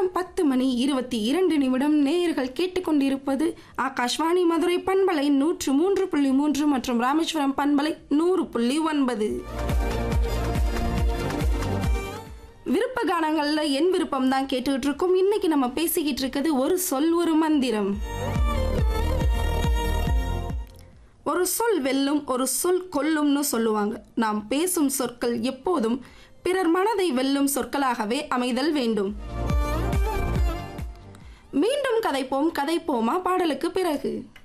நேரம் பத்து மணி இருபத்தி இரண்டு நிமிடம் நேயர்கள் கேட்டுக்கொண்டிருப்பது ஆகாஷ்வாணி மதுரை பண்பலை நூற்று மூன்று புள்ளி மூன்று மற்றும் ராமேஸ்வரம் பண்பலை நூறு புள்ளி ஒன்பது விருப்ப கானங்கள்ல என் விருப்பம் தான் கேட்டுக்கிட்டு இருக்கோம் இன்னைக்கு நம்ம பேசிக்கிட்டு இருக்கிறது ஒரு சொல் ஒரு மந்திரம் ஒரு சொல் வெல்லும் ஒரு சொல் கொல்லும்னு சொல்லுவாங்க நாம் பேசும் சொற்கள் எப்போதும் பிறர் மனதை வெல்லும் சொற்களாகவே அமைதல் வேண்டும் மீண்டும் கதைப்போம் கதைப்போமா பாடலுக்கு பிறகு